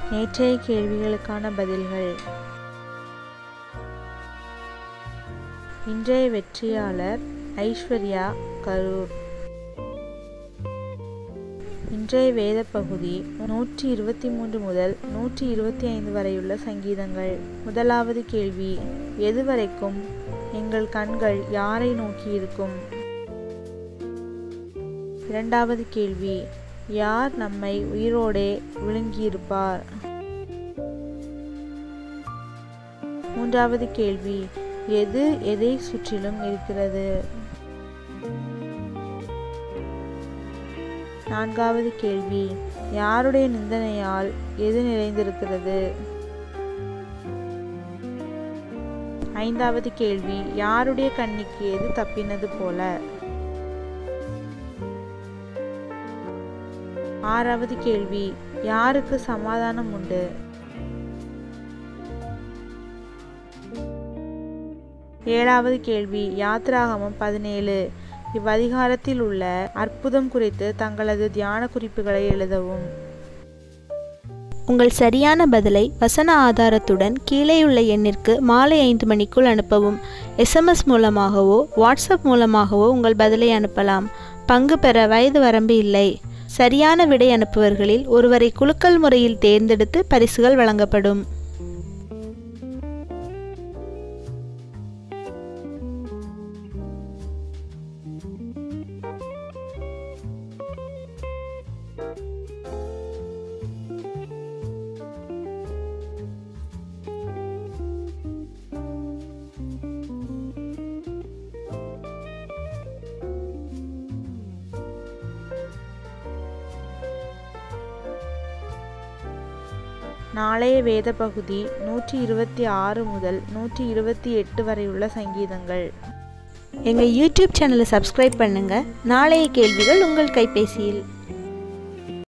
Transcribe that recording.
நேற்றைய கேள்விகளுக்கான பதில்கள் இன்றைய வெற்றியாளர் ஐஸ்வர்யா கரூர் இன்றைய வேத பகுதி நூற்றி இருபத்தி மூன்று முதல் நூற்றி இருபத்தி ஐந்து வரையுள்ள சங்கீதங்கள் முதலாவது கேள்வி எதுவரைக்கும் எங்கள் கண்கள் யாரை நோக்கி இருக்கும் இரண்டாவது கேள்வி யார் நம்மை உயிரோடே விழுங்கியிருப்பார் மூன்றாவது கேள்வி எது எதை சுற்றிலும் இருக்கிறது நான்காவது கேள்வி யாருடைய நிந்தனையால் எது நிறைந்திருக்கிறது ஐந்தாவது கேள்வி யாருடைய கண்ணிக்கு எது தப்பினது போல ஆறாவது கேள்வி யாருக்கு சமாதானம் உண்டு ஏழாவது கேள்வி யாத்ராகமம் பதினேழு இவ்வதிகாரத்தில் உள்ள அற்புதம் குறித்து தங்களது தியான குறிப்புகளை எழுதவும் உங்கள் சரியான பதிலை வசன ஆதாரத்துடன் கீழேயுள்ள எண்ணிற்கு மாலை ஐந்து மணிக்குள் அனுப்பவும் எஸ்எம்எஸ் மூலமாகவோ வாட்ஸ்அப் மூலமாகவோ உங்கள் பதிலை அனுப்பலாம் பங்கு பெற வயது வரம்பு இல்லை சரியான விடை அனுப்புவர்களில் ஒருவரை குலுக்கல் முறையில் தேர்ந்தெடுத்து பரிசுகள் வழங்கப்படும் நாளைய வேத பகுதி நூற்றி இருபத்தி ஆறு முதல் நூற்றி இருபத்தி எட்டு வரையுள்ள சங்கீதங்கள் எங்கள் யூடியூப் சேனலை சப்ஸ்கிரைப் பண்ணுங்கள் நாளைய கேள்விகள் உங்கள் கைபேசியில்